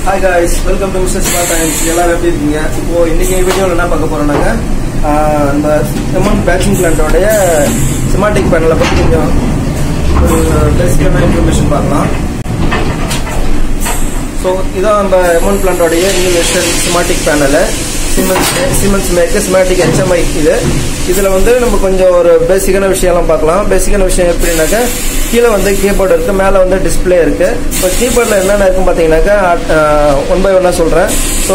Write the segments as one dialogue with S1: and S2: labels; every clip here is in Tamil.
S1: hi guys welcome to Mister Smart Times எல்லாரும் எப்படி இருக்கீங்க இப்போ இன்னைக்கு வீடியோவில் என்ன பார்க்க போறோம்னாங்க ஆஹ் நம்ம எமௌண்ட் பேட்சிங் பிளான்ட்டோடைய சிமாட்டிக் பேனலை பற்றி கொஞ்சம் ஒரு பேசிக்கான இன்ஃபர்மேஷன் பார்க்கலாம் ஸோ இதான் நம்ம எமௌண்ட் பிளான்ட்டோடைய new western schematic panel cements cements make schematic HMI இது இதில் வந்து நம்ம கொஞ்சம் ஒரு பேசிக்கான விஷயம்லாம் பார்க்கலாம் பேசிக்கான விஷயம் எப்படின்னாக்கா கீழே வந்து கீபோர்டு இருக்கு மேலே வந்து டிஸ்பிளே இருக்கு இப்போ கீபோர்டில் என்னென்ன இருக்குன்னு பார்த்தீங்கன்னாக்கா ஒன் பை ஒன்னாக சொல்கிறேன் ஸோ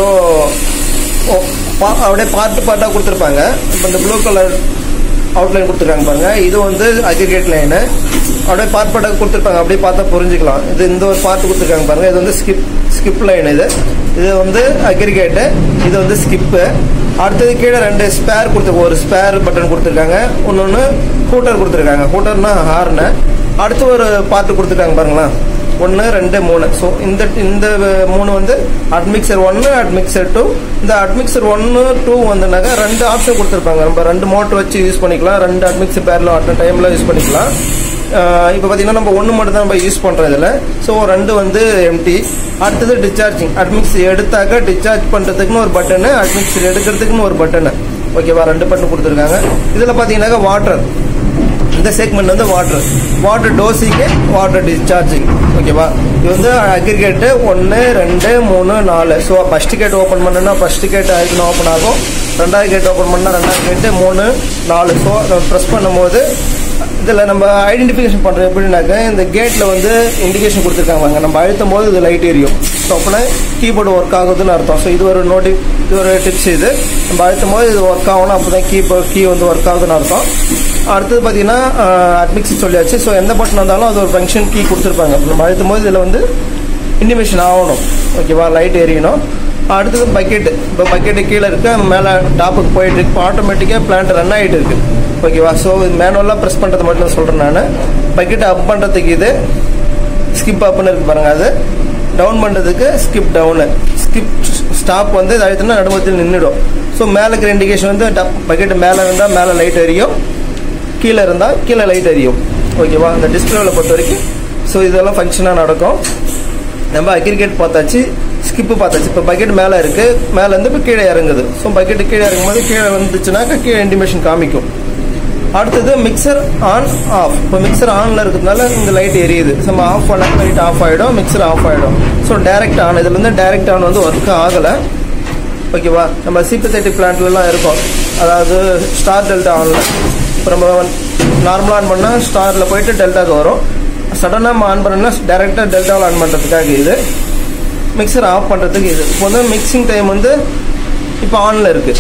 S1: அப்படியே பார்ட்டு பார்ட்டாக கொடுத்துருப்பாங்க இப்போ இந்த ப்ளூ கலர் அவுட்லைன் கொடுத்துருக்காங்க பாருங்க இது வந்து அக்ரிகேட் லைனு அப்படியே பார்ட் பார்ட்டாக கொடுத்துருப்பாங்க அப்படியே பார்த்தா புரிஞ்சுக்கலாம் இது இந்த ஒரு பார்ட் கொடுத்துருக்காங்க பாருங்க இது வந்து ஸ்கிப் ஸ்கிப் லைன் இது இது வந்து அக்ரிகேட்டு இது வந்து ஸ்கிப்பு அடுத்தது கீழே ரெண்டு ஸ்பேர் கொடுத்து ஒரு ஸ்பேர் பட்டன் கொடுத்துருக்காங்க இன்னொன்று ஹூட்டர் கொடுத்துருக்காங்க ஹூட்டர்னா ஹார்னு அடுத்து ஒரு பார்ட் கொடுத்துருக்காங்க பாருங்களேன் ஒன்று ரெண்டு மூணு ஸோ இந்த இந்த மூணு வந்து அட்மிக்சர் ஒன்று அட்மிக்சர் டூ இந்த அட்மிக்சர் ஒன்று டூ வந்துனாக்கா ரெண்டு ஆப்ஷன் கொடுத்துருப்பாங்க நம்ம ரெண்டு மோட்டர் வச்சு யூஸ் பண்ணிக்கலாம் ரெண்டு அட்மிக்சர் பேரில் அட் டைமில் யூஸ் பண்ணிக்கலாம் இப்போ பார்த்தீங்கன்னா நம்ம ஒன்று மட்டும் தான் நம்ம யூஸ் பண்ணுறோம் இதில் ஸோ ரெண்டு வந்து எம்டி அடுத்தது டிஸ்சார்ஜிங் அட்மிக்ஸ் எடுத்தாக்க டிஸ்சார்ஜ் பண்ணுறதுக்குன்னு ஒரு பட்டனு அட்மிக்சர் எடுக்கிறதுக்குன்னு ஒரு பட்டனு ஓகேவா ரெண்டு பட்டன் கொடுத்துருக்காங்க இதில் பார்த்தீங்கன்னாக்கா வாட்டர் இந்த செக்மெண்ட் வந்து water water dosing water discharging ஓகேவா இது வந்து அக்ரிகேட்டு ஒன்று ரெண்டு மூணு நாலு ஸோ ஃபஸ்ட்டு கேட் ஓப்பன் பண்ணுன்னா ஃபஸ்ட்டு கேட் ஆயிரத்தி ஓப்பன் ஆகும் ரெண்டாவது கேட் ஓப்பன் பண்ணால் ரெண்டாவது கேட்டு மூணு நாலு ஸோ ப்ரெஸ் பண்ணும்போது இதில் நம்ம ஐடென்டிஃபிகேஷன் பண்ணுறது எப்படின்னாக்க இந்த கேட்டில் வந்து இண்டிகேஷன் கொடுத்துருக்காங்க நம்ம அழுத்தும் போது இது லைட் எரியும் ஸோ அப்படின்னா கீபோர்டு ஒர்க் ஆகுதுன்னு அர்த்தம் ஸோ இது ஒரு நோட்டி இது ஒரு டிப்ஸ் இது நம்ம அழுத்தும் போது இது ஒர்க் ஆகணும் அப்போ தான் கீபோர்ட் கீ வந்து ஒர்க் ஆகுதுன்னு அர்த்தம் அடுத்தது பார்த்தீங்கன்னா அட்மிக்ஸ் சொல்லியாச்சு ஸோ எந்த பட்டன் வந்தாலும் அது ஒரு ஃபங்க்ஷன் கீ கொடுத்துருப்பாங்க நம்ம அழுத்தும் போது இதில் வந்து இண்டிமேஷன் ஆகணும் ஓகேவா லைட் எரியணும் அடுத்தது பக்கெட்டு இப்போ பக்கெட்டு கீழே இருக்க மேலே டாப்புக்கு போயிட்டு இருக்கு இப்போ ஆட்டோமேட்டிக்காக பிளான்ட் ரன் ஆகிட்டு இருக்கு ஓகேவா ஸோ மேனுவலாக ப்ரெஸ் பண்ணுறது மட்டும் சொல்கிறேன் நான் பக்கெட்டை அப் பண்ணுறதுக்கு இது ஸ்கிப் அப்னு இருக்கு பாருங்க அது டவுன் பண்ணுறதுக்கு ஸ்கிப் டவுனு ஸ்கிப் ஸ்டாப் வந்து அழுத்தினா நடுமத்தில் நின்றுடும் ஸோ மேலே இருக்கிற இண்டிகேஷன் வந்து பக்கெட்டு மேலே இருந்தால் மேலே லைட் எரியும் கீழே இருந்தால் கீழே லைட் எரியும் ஓகேவா அந்த டிஸ்பிளேவில் பொறுத்த வரைக்கும் ஸோ இதெல்லாம் ஃபங்க்ஷனாக நடக்கும் நம்ம அக்ரிகேட் பார்த்தாச்சு ஸ்கிப்பு பார்த்தாச்சு இப்போ பக்கெட் மேலே இருக்குது மேலேருந்து இப்போ கீழே இறங்குது ஸோ பக்கெட்டு கீழே இறங்கும்போது கீழே வந்துச்சுனாக்கா கீழே இண்டிமேஷன் காமிக்கும் அடுத்தது மிக்சர் ஆன் ஆஃப் இப்போ மிக்சர் ஆனில் இருக்கிறதுனால இந்த லைட் எரியுது நம்ம ஆஃப் பண்ண லைட் ஆஃப் ஆகிடும் மிக்சர் ஆஃப் ஆகிடும் ஸோ டேரெக்ட் ஆன் இதில் வந்து டேரெக்ட் ஆன் வந்து ஒர்க் ஆகலை ஓகேவா நம்ம சிபித்தேட்டிக் பிளான்ட்லலாம் இருக்கும் அதாவது ஸ்டார் டெல்டா ஆனில் இப்போ நம்ம நார்மலாக ஆன் பண்ணால் ஸ்டாரில் போயிட்டு டெல்டாக்கு வரும் சடனாக நம்ம ஆன் பண்ணோம்னா டேரெக்டாக டெல்டாவில் ஆன் பண்ணுறதுக்காக இது மிக்சர் ஆஃப் பண்ணுறதுக்கு இது இப்போ வந்து மிக்சிங் டைம் வந்து இப்போ ஆனில் இருக்குது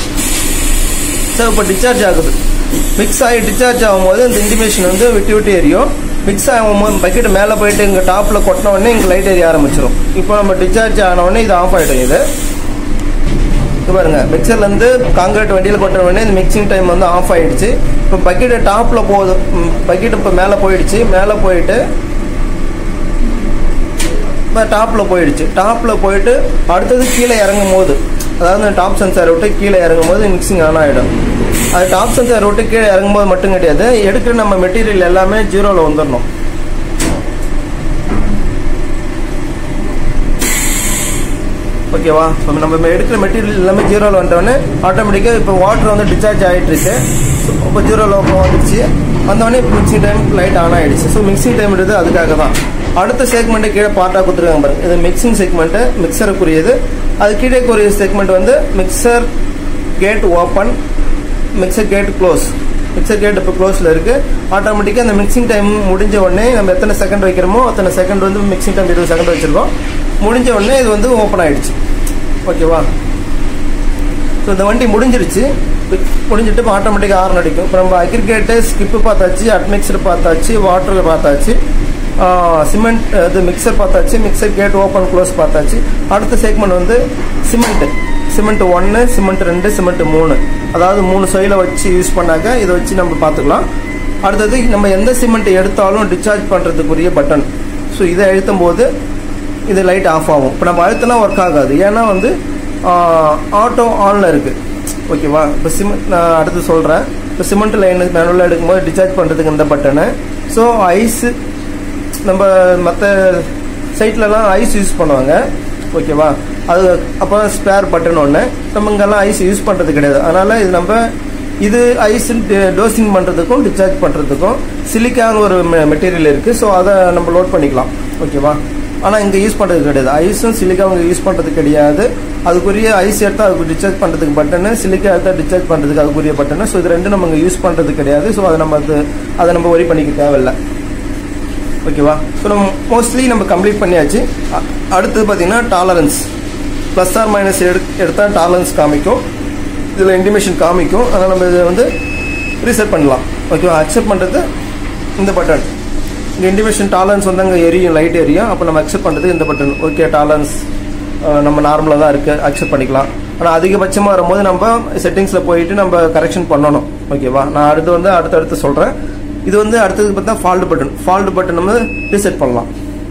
S1: ஸோ இப்போ டிஸ்சார்ஜ் ஆகுது மிக்ஸ் ஆகி டிஸ்சார்ஜ் ஆகும்போது இந்த இன்டிமேஷன் வந்து விட்டு விட்டு எரியும் மிக்ஸ் ஆகும்போது பக்கெட் மேலே போயிட்டு இங்கே டாப்பில் கொட்டின உடனே இங்கே லைட் எரிய ஆரம்பிச்சிடும் இப்போ நம்ம டிஸ்சார்ஜ் ஆன உடனே இது ஆஃப் ஆகிடும் இது இது பாருங்க மிக்சர்லேருந்து காங்கிரீட் வண்டியில் கொட்டின உடனே இந்த மிக்சிங் டைம் வந்து ஆஃப் ஆகிடுச்சு இப்போ பக்கெட்டு டாப்பில் போகுது பக்கெட் இப்போ மேலே போயிடுச்சு மேலே போயிட்டு இப்போ டாப்பில் போயிடுச்சு டாப்பில் போயிட்டு அடுத்தது கீழே இறங்கும் போது அதாவது டாப் சென்சார் விட்டு கீழே இறங்கும் போது மிக்சிங் ஆன் ஆகிடும் அது டாப் சென்சார் விட்டு கீழே இறங்கும்போது மட்டும் கிடையாது எடுக்கிற நம்ம மெட்டீரியல் எல்லாமே ஜீரோவில் வந்துடணும் ஓகேவா இப்போ நம்ம எடுக்கிற மெட்டீரியல் எல்லாமே ஜீரோவில் வந்தோடனே ஆட்டோமேட்டிக்காக இப்போ வாட்டர் வந்து டிஸ்சார்ஜ் ஆகிட்டு இருக்கு இப்போ ஜீரோவில் வந்துடுச்சு வந்தோடனே மிக்சிங் டைம் லைட் ஆன் ஆகிடுச்சு ஸோ மிக்சிங் டைம்ன்றது அதுக்காக தான் அடுத்த செக்மெண்ட்டு கீழே பார்ட்டாக கொடுத்துருக்காங்க பாருங்க இது மிக்சிங் செக்மெண்ட்டு மிக்சருக்குரியது அது கீழே கூறிய செக்மெண்ட் வந்து mixer gate open mixer gate close mixer gate இப்போ க்ளோஸில் இருக்குது ஆட்டோமேட்டிக்காக அந்த மிக்சிங் டைம் முடிஞ்ச உடனே நம்ம எத்தனை செகண்ட் வைக்கிறோமோ அத்தனை செகண்ட் வந்து மிக்சிங் டைம் இருபது செகண்ட் வச்சுருக்கோம் முடிஞ்ச உடனே இது வந்து ஓப்பன் ஆகிடுச்சு ஓகேவா ஸோ இந்த வண்டி முடிஞ்சிருச்சு முடிஞ்சிட்டு இப்போ ஆட்டோமேட்டிக்காக ஆரன் அடிக்கும் இப்போ நம்ம அக்ரிகேட்டு ஸ்கிப்பு பார்த்தாச்சு அட்மிக்சர் பார்த்தாச்சு வாட்டர் பார்த்தாச்சு சிமெண்ட் இது மிக்சர் பார்த்தாச்சு மிக்சர் கேட் ஓப்பன் க்ளோஸ் பார்த்தாச்சு அடுத்த செக்மெண்ட் வந்து சிமெண்ட்டு சிமெண்ட் ஒன்று சிமெண்ட் ரெண்டு சிமெண்ட் மூணு அதாவது மூணு சொயில வச்சு யூஸ் பண்ணாக்க இதை வச்சு நம்ம பார்த்துக்கலாம் அடுத்தது நம்ம எந்த சிமெண்ட் எடுத்தாலும் டிஸ்சார்ஜ் பண்ணுறதுக்குரிய பட்டன் ஸோ இதை அழுத்தும் போது இது லைட் ஆஃப் ஆகும் இப்போ நம்ம அழுத்தினா ஒர்க் ஆகாது ஏன்னா வந்து ஆட்டோ ஆனில் இருக்குது ஓகேவா இப்போ சிமெண்ட் நான் அடுத்து சொல்கிறேன் இப்போ சிமெண்ட் லைன் மேனுவலாக எடுக்கும்போது டிஸ்சார்ஜ் பண்ணுறதுக்கு இந்த பட்டனு ஸோ ஐஸு நம்ம மற்ற சைட்லலாம் ஐஸ் யூஸ் பண்ணுவாங்க ஓகேவா அது அப்போ ஸ்பேர் பட்டன் ஒன்று நம்ம இங்கெல்லாம் ஐஸ் யூஸ் பண்ணுறது கிடையாது அதனால் இது நம்ம இது ஐஸ் டோசிங் பண்ணுறதுக்கும் டிஸ்சார்ஜ் பண்ணுறதுக்கும் சிலிக்கான ஒரு மெட்டீரியல் இருக்குது ஸோ அதை நம்ம லோட் பண்ணிக்கலாம் ஓகேவா ஆனால் இங்கே யூஸ் பண்ணுறது கிடையாது ஐஸும் சிலிக்காவும் இங்கே யூஸ் பண்ணுறது கிடையாது அதுக்குரிய ஐஸ் எடுத்தால் அதுக்கு டிஸ்சார்ஜ் பண்ணுறதுக்கு பட்டனு சிலிக்கா எடுத்தால் டிஸ்சார்ஜ் பண்ணுறதுக்கு அதுக்குரிய பட்டனு ஸோ இது ரெண்டும் நம்ம இங்கே யூஸ் பண்ணுறது கிடையாது ஸோ அதை நம்ம அது அதை நம்ம ஒரி பண்ணிக்க தேவையில்லை ஓகேவா ஸோ நம்ம மோஸ்ட்லி நம்ம கம்ப்ளீட் பண்ணியாச்சு அ- அடுத்தது பார்த்தீங்கன்னா டாலரன்ஸ் ப்ளஸ் ஆர் மைனஸ் எடு எடுத்தால் டாலரன்ஸ் காமிக்கும் இதில் இன்டிமேஷன் காமிக்கும் அதை நம்ம இதை வந்து ரீசெட் பண்ணலாம் ஓகேவா அக்செப்ட் பண்ணுறது இந்த பட்டன் இந்த இன்டிமேஷன் டாலரன்ஸ் வந்து அங்கே எரியும் லைட் எரியும் அப்போ நம்ம அக்செப்ட் பண்ணுறது இந்த பட்டன் ஓகே டாலரன்ஸ் நம்ம நார்மலாக தான் இருக்குது அக்செப்ட் பண்ணிக்கலாம் ஆனால் அதிகபட்சமாக வரும்போது நம்ம செட்டிங்ஸில் போயிட்டு நம்ம கரெக்ஷன் பண்ணணும் ஓகேவா நான் அடுத்து வந்து அடுத்தடுத்து சொல்கிறேன் இது வந்து அடுத்தது பார்த்தா ஃபால்ட் பட்டன் ஃபால்ட் பட்டன் நம்ம ரீசெட் பண்ணலாம்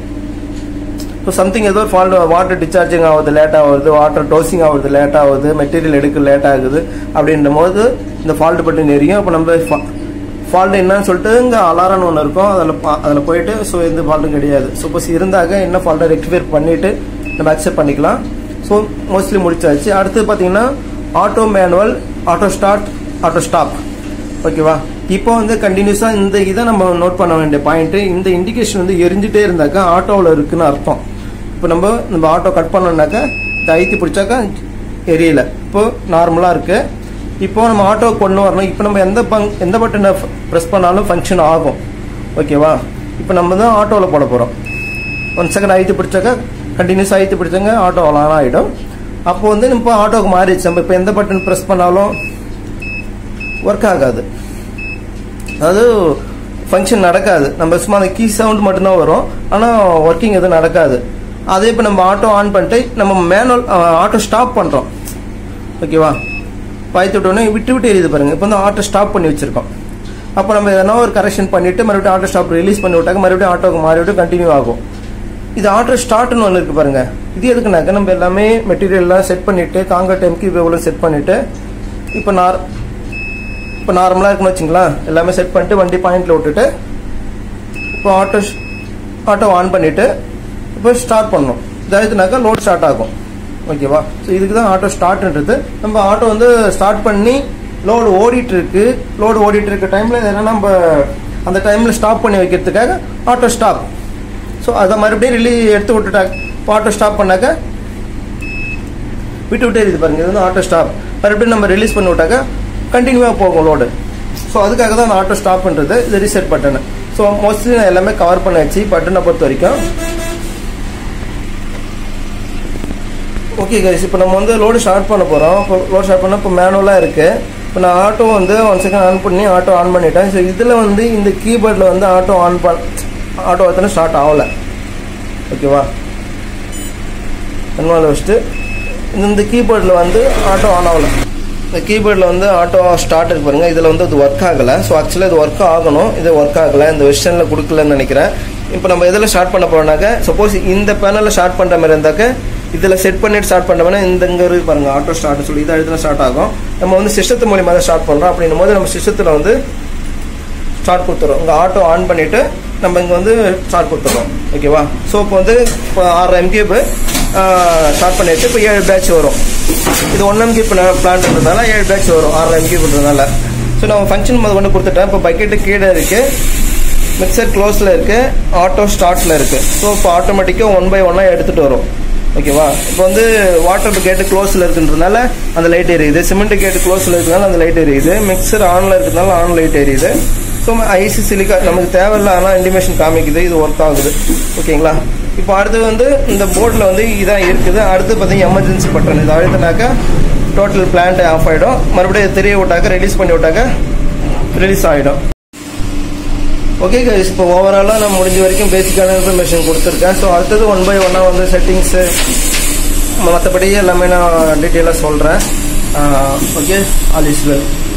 S1: ஸோ சம்திங் ஏதோ ஃபால்ட் வாட்டர் டிஸ்சார்ஜிங் ஆகுது லேட் ஆகுது வாட்டர் டோசிங் ஆகுது லேட் ஆகுது மெட்டீரியல் எடுக்க லேட் ஆகுது அப்படின்ற போது இந்த ஃபால்ட் பட்டன் எரியும் அப்போ நம்ம ஃபால்ட் என்னன்னு சொல்லிட்டு இங்கே அலாரம்னு ஒன்று இருக்கும் அதில் அதில் போயிட்டு ஸோ எந்த ஃபால்ட்டும் கிடையாது சப்போஸ் இருந்தாக என்ன ஃபால்ட்டை ரெக்டிஃபை பண்ணிவிட்டு நம்ம அக்செப்ட் பண்ணிக்கலாம் ஸோ மோஸ்ட்லி முடிச்சாச்சு அடுத்து பார்த்தீங்கன்னா auto manual auto start auto stop ஓகேவா இப்போ வந்து கண்டினியூஸாக இந்த இதை நம்ம நோட் பண்ண வேண்டிய பாயிண்ட் இந்த இண்டிகேஷன் வந்து எரிஞ்சிட்டே இருந்தாக்கா ஆட்டோவில் இருக்குன்னு அர்த்தம் இப்போ நம்ம நம்ம ஆட்டோ கட் பண்ணோம்னாக்கா இந்த ஐத்தி பிடிச்சாக்கா எரியல இப்போ நார்மலாக இருக்கு இப்போ நம்ம ஆட்டோ கொண்டு வரணும் இப்போ நம்ம எந்த பங் எந்த பட்டனை ப்ரெஸ் பண்ணாலும் ஃபங்க்ஷன் ஆகும் ஓகேவா இப்போ நம்ம தான் ஆட்டோவில் போட போகிறோம் ஒன் செகண்ட் அழுத்தி பிடிச்சாக்கா கண்டினியூஸ் அழுத்தி பிடிச்சாங்க ஆட்டோ ஆன் ஆகிடும் அப்போ வந்து இப்போ ஆட்டோவுக்கு மாறிடுச்சு நம்ம இப்போ எந்த பட்டன் ப்ரெஸ் பண்ணாலும் ஒர்க் ஆகாது அதாவது ஃபங்க்ஷன் நடக்காது நம்ம சும்மா அந்த கீ சவுண்ட் மட்டும்தான் வரும் ஆனால் ஒர்க்கிங் எதுவும் நடக்காது அதே இப்போ நம்ம ஆட்டோ ஆன் பண்ணிட்டு நம்ம மேனுவல் ஆட்டோ ஸ்டாப் பண்ணுறோம் ஓகேவா பாய்த்து விட்டோன்னே விட்டு விட்டு எரியுது பாருங்க இப்போ வந்து ஆட்டோ ஸ்டாப் பண்ணி வச்சிருக்கோம் அப்போ நம்ம எதனா ஒரு கரெக்ஷன் பண்ணிட்டு மறுபடியும் ஆட்டோ ஸ்டாப் ரிலீஸ் பண்ணி விட்டாக்க மறுபடியும் ஆட்டோக்கு மாறிவிட்டு கண்டினியூ ஆகும் இது ஆட்டோ ஸ்டார்ட்னு ஒன்று இருக்கு பாருங்க இது எதுக்குனாக்க நம்ம எல்லாமே மெட்டீரியல்லாம் செட் பண்ணிட்டு காங்கிரட் எம்கி வேவ்ல செட் பண்ணிட்டு இப்போ நார் இப்போ நார்மலாக இருக்குன்னு வச்சுங்களேன் எல்லாமே செட் பண்ணிட்டு வண்டி பாயிண்ட்ல விட்டுட்டு இப்போ ஆட்டோ ஆட்டோ ஆன் பண்ணிட்டு இப்போ ஸ்டார்ட் பண்ணணும் இதாயிடுச்சுனாக்கா லோட் ஸ்டார்ட் ஆகும் ஓகேவா ஸோ இதுக்கு தான் ஆட்டோ ஸ்டார்ட்ன்றது நம்ம ஆட்டோ வந்து ஸ்டார்ட் பண்ணி லோடு ஓடிட்டு இருக்கு லோடு ஓடிட்டு இருக்க டைம்ல எதனா நம்ம அந்த டைம்ல ஸ்டாப் பண்ணி வைக்கிறதுக்காக ஆட்டோ ஸ்டாப் ஸோ அதை மறுபடியும் ரிலீ எடுத்து விட்டுட்டாங்க இப்போ ஆட்டோ ஸ்டாப் பண்ணாக்க விட்டு விட்டே இருக்குது பாருங்க இது வந்து ஆட்டோ ஸ்டாப் மறுபடியும் நம்ம ரிலீஸ் பண்ணி விட்டாக்க கண்டினியூவாக போகும் லோடு ஸோ அதுக்காக தான் ஆட்டோ ஸ்டாப் பண்ணுறது இது ரீசெட் பட்டனு ஸோ மோஸ்ட்லி நான் எல்லாமே கவர் பண்ணியாச்சு பட்டனை பொறுத்த வரைக்கும் ஓகே கைஸ் இப்போ நம்ம வந்து லோடு ஸ்டார்ட் பண்ண போகிறோம் இப்போ லோடு ஸ்டார்ட் பண்ண இப்போ மேனுவலாக இருக்குது இப்போ நான் ஆட்டோ வந்து ஒன் செகண்ட் ஆன் பண்ணி ஆட்டோ ஆன் பண்ணிட்டேன் ஸோ இதில் வந்து இந்த கீபோர்டில் வந்து ஆட்டோ ஆன் பண் ஆட்டோ எத்தனை ஸ்டார்ட் ஆகலை ஓகேவா கண்மாவில் வச்சுட்டு இந்த- இந்த கீபோர்டில் வந்து ஆட்டோ ஆன் ஆகலை இந்த கீபோர்டில் வந்து ஆட்டோ ஸ்டார்ட் இருக்கு பாருங்க இதில் வந்து அது ஒர்க் ஆகலை ஸோ ஆக்சுவலாக இது ஒர்க் ஆகணும் இது ஒர்க் ஆகலை இந்த வெர்ஷனில் கொடுக்கலன்னு நினைக்கிறேன் இப்போ நம்ம எதில் ஸ்டார்ட் பண்ண போறோம்னாக்க சப்போஸ் இந்த பேனலில் ஸ்டார்ட் பண்ணுற மாதிரி இருந்தாக்க இதில் செட் பண்ணிட்டு ஸ்டார்ட் பண்ணோம்னா இந்த இங்கே இருக்கு பாருங்க ஆட்டோ ஸ்டார்ட் சொல்லி இதை அழுத்தினா ஸ்டார்ட் ஆகும் நம்ம வந்து சிஸ்டத்து மூலியமாக தான் ஸ்டார்ட் பண்ணுறோம் அப்படின்னும் போது நம்ம சிஸ்டத்தில் வந்து ஸ்டார்ட் கொடுத்துறோம் இங்கே ஆட்டோ ஆன் பண்ணிவிட்டு நம்ம இங்கே வந்து ஸ்டார்ட் கொடுத்துறோம் ஓகேவா ஸோ இப்போ வந்து இப்போ ஆறு எம்கியூப் ஸ்டார்ட் பண்ணிட்டு இப்போ ஏழு பேட்ச் வரும் இது ஒன் எம்கி பிளான்ன்றதுனால ஏழு பேட்ச் வரும் ஆறு எம்கியூன்றதுனால ஸோ நம்ம ஃபங்க்ஷன் முதல் கொண்டு கொடுத்துட்டேன் இப்போ பக்கெட்டு கீழே இருக்குது மிக்சர் க்ளோஸில் இருக்குது ஆட்டோ ஸ்டார்ட்டில் இருக்குது ஸோ இப்போ ஆட்டோமேட்டிக்காக ஒன் பை ஒன்னாக எடுத்துகிட்டு வரும் ஓகேவா இப்போ வந்து வாட்டர் கேட்டு க்ளோஸில் இருக்குன்றதுனால அந்த லைட் எரியுது சிமெண்ட் கேட்டு க்ளோஸில் இருக்கிறதுனால அந்த லைட் எரியுது மிக்சர் ஆனில் இருக்கிறதுனால ஆன் லைட் எரியுது ஸோ ஐசி சிலிக்கா நமக்கு தேவையில்ல ஆனால் இன்டிமேஷன் காமிக்குது இது ஒர்க் ஆகுது ஓகேங்களா இப்போ அடுத்து வந்து இந்த போர்டில் வந்து இதான் இருக்குது அடுத்து பார்த்தீங்கன்னா எமர்ஜென்சி பட்டன் இது அழுத்தினாக்கா டோட்டல் பிளான்ட் ஆஃப் ஆகிடும் மறுபடியும் இதை தெரிய விட்டாக்க ரிலீஸ் பண்ணி விட்டாக்க ரிலீஸ் ஆகிடும் ஓகே கைஸ் இப்போ ஓவராலாக நான் முடிஞ்ச வரைக்கும் பேசிக்கான இன்ஃபர்மேஷன் கொடுத்துருக்கேன் ஸோ அடுத்தது ஒன் பை ஒன்னாக வந்து செட்டிங்ஸு மற்றபடி எல்லாமே நான் டீட்டெயிலாக சொல்கிறேன் ஓகே ஆல் இஸ் வெல்